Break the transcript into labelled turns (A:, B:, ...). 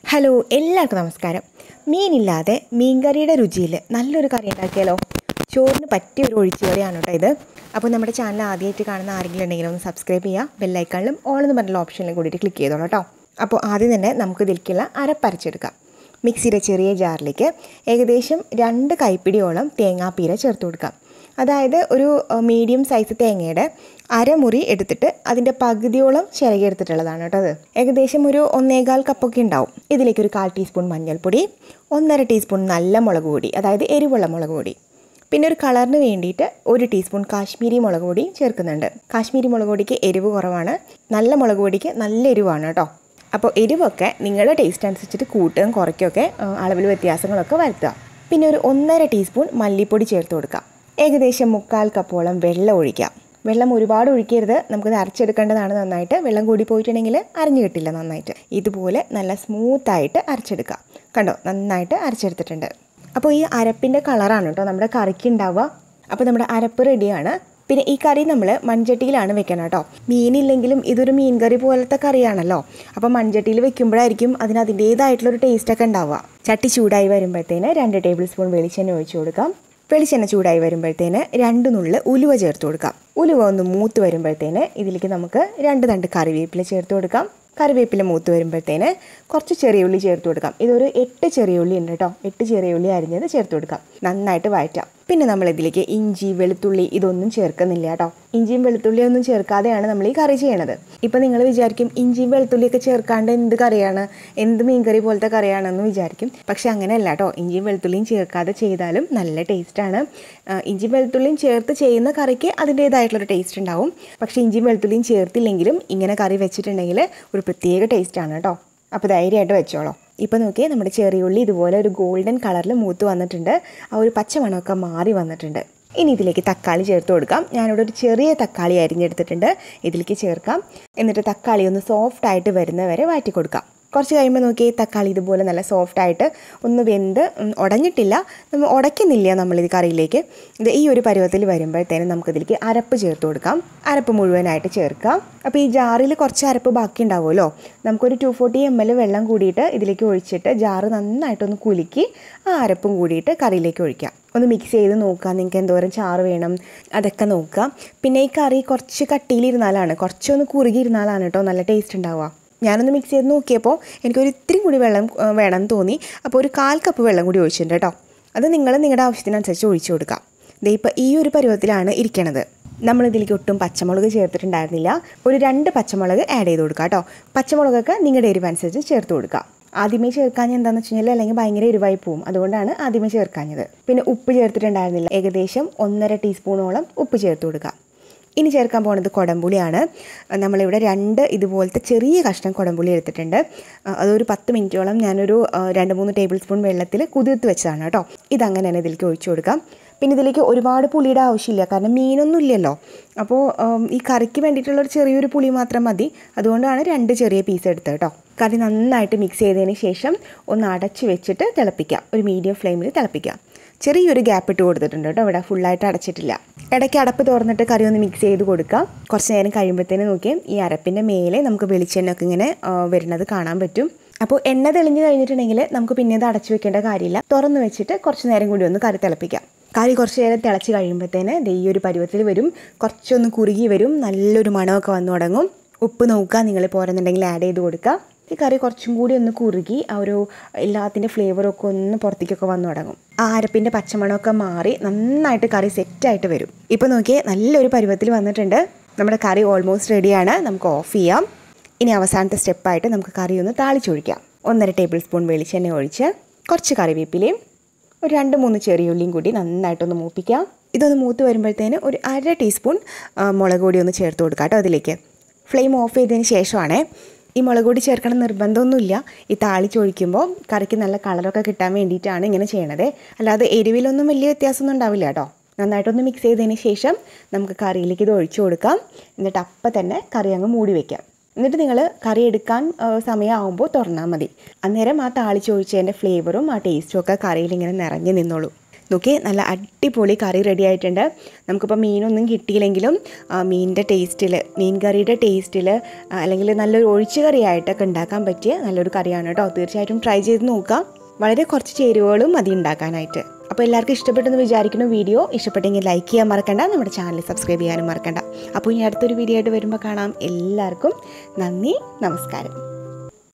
A: hello എല്ലാവർക്കും നമസ്കാരം മീനില്ലാതെ മീൻകറിയുടെ രുചിയിൽ നല്ലൊരു കറി ഉണ്ടാക്കിയാലോ ചോറിന് പറ്റിയ ഒരു ഒഴിച്ചുകറിയാണ് കേട്ടോ ഇത് അപ്പോൾ നമ്മുടെ ചാനൽ ആദ്യമായിട്ട് കാണുന്ന ആരെങ്കിലും ഉണ്ടെങ്കിൽ ഒന്ന് സബ്സ്ക്രൈബ് ചെയ്യുക ബെല്ലൈക്കണിലും ഓൾ എന്ന് പറഞ്ഞുള്ള ഓപ്ഷനിലും കൂടിയിട്ട് ക്ലിക്ക് ചെയ്തോളൂ കേട്ടോ അപ്പോൾ ആദ്യം തന്നെ നമുക്ക് ഇതിലേക്കുള്ള അരപ്പരച്ചെടുക്കാം മിക്സിയുടെ ചെറിയ ജാറിലേക്ക് ഏകദേശം രണ്ട് കൈപ്പിടിയോളം തേങ്ങാപ്പീര ചേർത്ത് കൊടുക്കാം അതായത് ഒരു മീഡിയം സൈസ് തേങ്ങയുടെ അരമുറി എടുത്തിട്ട് അതിൻ്റെ പകുതിയോളം ചിരകിയെടുത്തിട്ടുള്ളതാണ് കേട്ടോ അത് ഏകദേശം ഒരു ഒന്നേകാൽ കപ്പൊക്കെ ഉണ്ടാവും ഇതിലേക്ക് ഒരു കാൽ ടീസ്പൂൺ മഞ്ഞൾപ്പൊടി ഒന്നര ടീസ്പൂൺ നല്ല മുളക് പൊടി അതായത് എരിവുള്ള മുളക് പൊടി പിന്നെ ഒരു കളറിന് വേണ്ടിയിട്ട് ഒരു ടീസ്പൂൺ കാശ്മീരി മുളക് പൊടി ചേർക്കുന്നുണ്ട് കാശ്മീരി മുളക് പൊടിക്ക് എരിവ് കുറവാണ് നല്ല മുളക് പൊടിക്ക് നല്ല എരിവാണ് കേട്ടോ അപ്പോൾ എരിവൊക്കെ നിങ്ങളുടെ ടേസ്റ്റ് അനുസരിച്ചിട്ട് കൂട്ടുകയും കുറയ്ക്കുകയൊക്കെ അളവിൽ വ്യത്യാസങ്ങളൊക്കെ വരുത്തുക പിന്നെ ഒരു ഒന്നര ടീസ്പൂൺ മല്ലിപ്പൊടി ചേർത്ത് കൊടുക്കുക ഏകദേശം മുക്കാൽ കപ്പോളം വെള്ളം ഒഴിക്കാം വെള്ളം ഒരുപാട് ഒഴിക്കരുത് നമുക്കത് അരച്ചെടുക്കേണ്ടതാണ് നന്നായിട്ട് വെള്ളം കൂടി പോയിട്ടുണ്ടെങ്കിൽ അരഞ്ഞു കിട്ടില്ല നന്നായിട്ട് ഇതുപോലെ നല്ല സ്മൂത്തായിട്ട് അരച്ചെടുക്കുക കണ്ടോ നന്നായിട്ട് അരച്ചെടുത്തിട്ടുണ്ട് അപ്പോൾ ഈ അരപ്പിൻ്റെ കളറാണ് കേട്ടോ നമ്മുടെ കറിക്ക് ഉണ്ടാവുക അപ്പോൾ നമ്മുടെ അരപ്പ് റെഡിയാണ് പിന്നെ ഈ കറി നമ്മൾ മൺചട്ടിയിലാണ് വെക്കണം കേട്ടോ മീനില്ലെങ്കിലും ഇതൊരു മീൻ കറി പോലത്തെ കറിയാണല്ലോ അപ്പോൾ മൺചട്ടിയിൽ വെക്കുമ്പോഴായിരിക്കും അതിന് അതിൻ്റേതായിട്ടുള്ളൊരു ടേസ്റ്റൊക്കെ ഉണ്ടാവുക ചട്ടി ചൂടായി വരുമ്പോഴത്തേന് രണ്ട് ടേബിൾ സ്പൂൺ വെളിച്ചെണ്ണ ഒഴിച്ചു കൊടുക്കാം വെളിച്ചെണ്ണ ചൂടായി വരുമ്പോഴത്തേന് രണ്ട് നുള്ള് ഉലുവ ചേർത്ത് കൊടുക്കാം ഉലുവ ഒന്ന് മൂത്ത് വരുമ്പോഴത്തേന് ഇതിലേക്ക് നമുക്ക് രണ്ട് തണ്ട് കറിവേപ്പില ചേർത്ത് കൊടുക്കാം കറിവേപ്പില മൂത്ത് വരുമ്പോഴത്തേന് കുറച്ച് ചെറിയ ഉള്ളി ചേർത്ത് കൊടുക്കാം ഇതൊരു എട്ട് ചെറിയ ഉള്ളി ഉണ്ട് കേട്ടോ എട്ട് ചെറിയ ഉള്ളി അരിഞ്ഞത് ചേർത്ത് കൊടുക്കാം നന്നായിട്ട് വഴറ്റാം പിന്നെ നമ്മൾ ഇതിലേക്ക് ഇഞ്ചി വെളുത്തുള്ളി ഇതൊന്നും ചേർക്കുന്നില്ല കേട്ടോ ഇഞ്ചിയും വെളുത്തുള്ളിയും ഒന്നും ചേർക്കാതെയാണ് നമ്മൾ ഈ കറി ചെയ്യണത് ഇപ്പം നിങ്ങൾ വിചാരിക്കും ഇഞ്ചിയും വെളുത്തുള്ളിയൊക്കെ ചേർക്കാണ്ട് എന്ത് കറിയാണ് എന്ത് മീൻകറി പോലത്തെ കറിയാണെന്ന് വിചാരിക്കും പക്ഷെ അങ്ങനെയല്ല കേട്ടോ ഇഞ്ചിയും വെളുത്തുള്ളിയും ചേർക്കാതെ ചെയ്താലും നല്ല ടേസ്റ്റാണ് ഇഞ്ചിയും വെളുത്തുള്ളിയും ചേർത്ത് ചെയ്യുന്ന കറിക്ക് അതിൻ്റേതായിട്ടുള്ളൊരു ടേസ്റ്റ് ഉണ്ടാവും പക്ഷേ ഇഞ്ചിയും വെളുത്തുള്ളിയും ചേർത്തില്ലെങ്കിലും ഇങ്ങനെ കറി വെച്ചിട്ടുണ്ടെങ്കിൽ ഒരു പ്രത്യേക ടേസ്റ്റാണ് കേട്ടോ അപ്പോൾ ധൈര്യമായിട്ട് വെച്ചോളൂ ഇപ്പോൾ നോക്കിയേ നമ്മുടെ ചെറിയുള്ളി ഇതുപോലെ ഒരു ഗോൾഡൻ കളറിൽ മൂത്ത് വന്നിട്ടുണ്ട് ആ ഒരു പച്ചമണമൊക്കെ മാറി വന്നിട്ടുണ്ട് ഇനി ഇതിലേക്ക് തക്കാളി ചേർത്ത് കൊടുക്കാം ഞാനിവിടെ ഒരു ചെറിയ തക്കാളി അരിഞ്ഞെടുത്തിട്ടുണ്ട് ഇതിലേക്ക് ചേർക്കാം എന്നിട്ട് തക്കാളി ഒന്ന് സോഫ്റ്റ് ആയിട്ട് വരുന്നവരെ വാറ്റി കൊടുക്കാം കുറച്ച് കഴിയുമ്പോൾ നോക്കി തക്കാളി ഇതുപോലെ നല്ല സോഫ്റ്റ് ആയിട്ട് ഒന്ന് വെന്ത് ഉടഞ്ഞിട്ടില്ല നമ്മൾ ഉടയ്ക്കുന്നില്ല നമ്മളിത് കറിയിലേക്ക് ഇത് ഈ ഒരു പരുവത്തിൽ വരുമ്പോഴത്തേനും നമുക്കിതിലേക്ക് അരപ്പ് ചേർത്ത് കൊടുക്കാം അരപ്പ് മുഴുവനായിട്ട് ചേർക്കാം അപ്പോൾ ഈ ജാറിൽ കുറച്ച് അരപ്പ് ബാക്കി ഉണ്ടാവുമല്ലോ നമുക്കൊരു ടു ഫോർട്ടി എം എൽ വെള്ളം കൂടിയിട്ട് ഇതിലേക്ക് ഒഴിച്ചിട്ട് ജാറ് നന്നായിട്ടൊന്ന് കുലുക്കി ആ അരപ്പും കൂടിയിട്ട് കറിയിലേക്ക് ഒഴിക്കാം ഒന്ന് മിക്സ് ചെയ്ത് നോക്കുക നിങ്ങൾക്ക് എന്തോരം ചാറ് വേണം അതൊക്കെ നോക്കുക പിന്നെ ഈ കറി കുറച്ച് കട്ടിയിലിരുന്നാലാണ് കുറച്ചൊന്ന് കുറുകിയിരുന്നാലാണ് കേട്ടോ നല്ല ടേസ്റ്റ് ഉണ്ടാവുക ഞാനൊന്ന് മിക്സ് ചെയ്ത് നോക്കിയപ്പോൾ എനിക്കൊരു ഇത്തിരി കൂടി വെള്ളം വേണമെന്ന് തോന്നി അപ്പോൾ ഒരു കാൽ കപ്പ് വെള്ളം കൂടി ഒഴിച്ചിട്ടുണ്ട് കേട്ടോ അത് നിങ്ങൾ നിങ്ങളുടെ ആവശ്യത്തിനനുസരിച്ച് ഒഴിച്ചു കൊടുക്കാം ദേ ഇപ്പോൾ ഈ ഒരു പരുവത്തിലാണ് ഇരിക്കണത് നമ്മളിതിലേക്ക് ഒട്ടും പച്ചമുളക് ചേർത്തിട്ടുണ്ടായിരുന്നില്ല ഒരു രണ്ട് പച്ചമുളക് ആഡ് ചെയ്ത് കൊടുക്കുക കേട്ടോ പച്ചമുളകൊക്കെ നിങ്ങളുടെ എരിവ് അനുസരിച്ച് ചേർത്ത് കൊടുക്കുക ആദ്യമേ ചേർക്കാൻ എന്താണെന്ന് വെച്ച് കഴിഞ്ഞാൽ അല്ലെങ്കിൽ ഭയങ്കര എരിവായി പോവും അതുകൊണ്ടാണ് ആദ്യമേ ചേർക്കാഞ്ഞത് പിന്നെ ഉപ്പ് ചേർത്തിട്ടുണ്ടായിരുന്നില്ല ഏകദേശം ഒന്നര ടീസ്പൂണോളം ഉപ്പ് ചേർത്ത് കൊടുക്കുക ഇനി ചേർക്കാൻ പോകുന്നത് കുടംപുളിയാണ് നമ്മളിവിടെ രണ്ട് ഇതുപോലത്തെ ചെറിയ കഷ്ണം കുടംപുളി എടുത്തിട്ടുണ്ട് അതൊരു പത്ത് മിനിറ്റോളം ഞാനൊരു രണ്ട് മൂന്ന് ടേബിൾ സ്പൂൺ വെള്ളത്തിൽ കുതിർത്ത് വെച്ചതാണ് കേട്ടോ ഇതങ്ങനെ തന്നെ ഇതിലേക്ക് ഒഴിച്ചു കൊടുക്കാം പിന്നെ ഇതിലേക്ക് ഒരുപാട് പുളിയുടെ ആവശ്യമില്ല കാരണം മീനൊന്നും ഇല്ലല്ലോ അപ്പോൾ ഈ കറിക്ക് വേണ്ടിയിട്ടുള്ളൊരു ചെറിയൊരു പുളി മാത്രം മതി അതുകൊണ്ടാണ് രണ്ട് ചെറിയ പീസ് എടുത്തത് കേട്ടോ കറി നന്നായിട്ട് മിക്സ് ചെയ്തതിന് ശേഷം ഒന്ന് അടച്ച് വെച്ചിട്ട് തിളപ്പിക്കാം ഒരു മീഡിയം ഫ്ലെയിമിൽ തിളപ്പിക്കാം ചെറിയൊരു ഗ്യാപ്പ് ഇട്ട് കൊടുത്തിട്ടുണ്ട് കേട്ടോ ഇവിടെ ഫുള്ളായിട്ട് അടച്ചിട്ടില്ല ഇടയ്ക്ക് അടപ്പ് തുറന്നിട്ട് കറി ഒന്ന് മിക്സ് ചെയ്ത് കൊടുക്കാം കുറച്ച് നേരം കഴിയുമ്പോഴത്തേന് നോക്കിയാൽ ഈ അരപ്പിൻ്റെ മേലെ നമുക്ക് വെളിച്ചെണ്ണ ഒക്കെ ഇങ്ങനെ വരുന്നത് കാണാൻ പറ്റും അപ്പോൾ എണ്ണ തെളിഞ്ഞ് കഴിഞ്ഞിട്ടുണ്ടെങ്കിൽ നമുക്ക് പിന്നെ ഇത് അടച്ചു വെക്കേണ്ട കാര്യമില്ല തുറന്ന് വെച്ചിട്ട് കുറച്ച് നേരം കൂടി ഒന്ന് കറി തിളപ്പിക്കാം കറി കുറച്ച് നേരം തിളച്ച് കഴിയുമ്പോഴത്തേന് ഈ ഒരു പരുവത്തിൽ വരും കുറച്ചൊന്ന് കുറുകി വരും നല്ലൊരു മണമൊക്കെ വന്നു തുടങ്ങും ഉപ്പ് നോക്കുക നിങ്ങൾ പോരുന്നുണ്ടെങ്കിൽ ആഡ് ചെയ്ത് കൊടുക്കുക ഈ കറി കുറച്ചും കൂടി ഒന്ന് കുറുകി ആ ഒരു എല്ലാത്തിൻ്റെ ഫ്ലേവറൊക്കെ ഒന്ന് പുറത്തേക്കൊക്കെ വന്നു തുടങ്ങും ആ അരപ്പിൻ്റെ പച്ചമണമൊക്കെ മാറി നന്നായിട്ട് കറി സെറ്റായിട്ട് വരും ഇപ്പോൾ നോക്കിയേ നല്ലൊരു പരുവത്തിൽ വന്നിട്ടുണ്ട് നമ്മുടെ കറി ഓൾമോസ്റ്റ് റെഡിയാണ് നമുക്ക് ഓഫ് ചെയ്യാം ഇനി അവസാനത്തെ സ്റ്റെപ്പായിട്ട് നമുക്ക് കറി ഒന്ന് താളിച്ചൊഴിക്കാം ഒന്നര ടേബിൾ സ്പൂൺ വെളിച്ചെണ്ണ ഒഴിച്ച് കുറച്ച് കറിവേപ്പിലയും ഒരു രണ്ട് മൂന്ന് ചെറിയുള്ളിയും കൂടി നന്നായിട്ടൊന്ന് മൂപ്പിക്കാം ഇതൊന്ന് മൂത്ത് വരുമ്പോഴത്തേന് ഒരു അര ടീസ്പൂൺ മുളക് പൊടി ഒന്ന് ചേർത്ത് കൊടുക്കാം കേട്ടോ അതിലേക്ക് ഫ്ലെയിം ഓഫ് ചെയ്തതിന് ശേഷമാണേ ഈ മുളക് പൊടി ചേർക്കണം നിർബന്ധമൊന്നുമില്ല ഈ താളിച്ചൊഴിക്കുമ്പോൾ കറിക്ക് നല്ല കളറൊക്കെ കിട്ടാൻ വേണ്ടിയിട്ടാണ് ഇങ്ങനെ ചെയ്യണത് അല്ലാതെ എരിവിലൊന്നും വലിയ വ്യത്യാസമൊന്നും ഉണ്ടാവില്ല കേട്ടോ നന്നായിട്ടൊന്ന് മിക്സ് ചെയ്തതിന് ശേഷം നമുക്ക് കറിയിലേക്ക് ഇത് ഒഴിച്ചു കൊടുക്കാം എന്നിട്ട് അപ്പം തന്നെ കറി അങ്ങ് മൂടി വയ്ക്കാം എന്നിട്ട് നിങ്ങൾ കറി എടുക്കാൻ സമയമാകുമ്പോൾ തുറന്നാൽ മതി അന്നേരം ആ താളിച്ചൊഴിച്ചതിൻ്റെ ഫ്ലേവറും ആ ടേസ്റ്റും ഒക്കെ കറിയിൽ ഇങ്ങനെ നിറഞ്ഞു നിന്നോളൂ നോക്കി നല്ല അടിപൊളി കറി റെഡി ആയിട്ടുണ്ട് നമുക്കിപ്പോൾ മീനൊന്നും കിട്ടിയില്ലെങ്കിലും ആ, മീനിൻ്റെ ടേസ്റ്റിൽ മീൻ കറിയുടെ ടേസ്റ്റിൽ അല്ലെങ്കിൽ നല്ലൊരു ഒഴിച്ചു കറിയായിട്ടൊക്കെ ഉണ്ടാക്കാൻ പറ്റിയ നല്ലൊരു കറിയാണ് കേട്ടോ തീർച്ചയായിട്ടും ട്രൈ ചെയ്ത് നോക്കാം വളരെ കുറച്ച് ചേരുവകളും മതി ഉണ്ടാക്കാനായിട്ട് അപ്പോൾ എല്ലാവർക്കും ഇഷ്ടപ്പെട്ടെന്ന് വിചാരിക്കുന്ന വീഡിയോ ഇഷ്ടപ്പെട്ടെങ്കിൽ ലൈക്ക് ചെയ്യാൻ മറക്കണ്ട നമ്മുടെ ചാനൽ സബ്സ്ക്രൈബ് ചെയ്യാനും മറക്കണ്ട അപ്പോൾ ഇനി അടുത്തൊരു വീഡിയോ ആയിട്ട് വരുമ്പോൾ കാണാം എല്ലാവർക്കും നന്ദി നമസ്കാരം